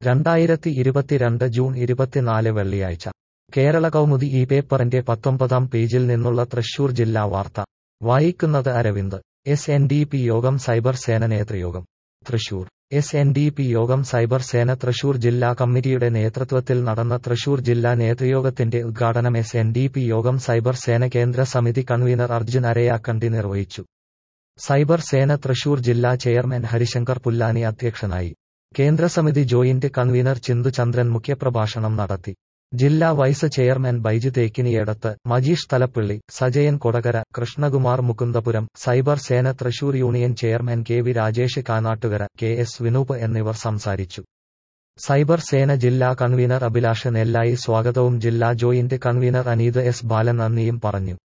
രണ്ടായിരത്തി ഇരുപത്തിരണ്ട് ജൂൺ ഇരുപത്തിനാല് വെള്ളിയാഴ്ച കേരള കൗമുദി ഈ പേപ്പറിന്റെ പത്തൊമ്പതാം പേജിൽ നിന്നുള്ള തൃശൂർ ജില്ലാ വാർത്ത വായിക്കുന്നത് Aravind S N D P യോഗം സൈബർ സേന നേതൃയോഗം Thrissur S N D P യോഗം സൈബർ സേന തൃശൂർ ജില്ലാ കമ്മിറ്റിയുടെ നേതൃത്വത്തിൽ നടന്ന തൃശൂർ ജില്ലാ നേതൃയോഗത്തിന്റെ ഉദ്ഘാടനം എസ് എൻ ഡി പി യോഗം സൈബർ സേന കേന്ദ്ര സമിതി കൺവീനർ അർജുൻ അരയാക്കണ്ടി നിർവഹിച്ചു സൈബർ സേന തൃശൂർ ജില്ലാ ചെയർമാൻ ഹരിശങ്കർ പുല്ലാനി അധ്യക്ഷനായി കേന്ദ്രസമിതി ജോയിന്റ് കൺവീനർ ചിന്തു ചന്ദ്രൻ മുഖ്യപ്രഭാഷണം നടത്തി ജില്ലാ vice chairman Baiju Thekkiniyadath Majeesh Thalappally Sajayan Kodakara Krishnakumar Mukundapuram cyber സേന Thrissur union chairman K V Rajesh Kanattukara K S Vinoop എന്നിവർ സംസാരിച്ചു സൈബർ സേന ജില്ലാ കൺവീനർ അഭിലാഷ് നെല്ലായി സ്വാഗതവും ജില്ലാ joint convener Aneeth S Balan നന്ദിയും പറഞ്ഞു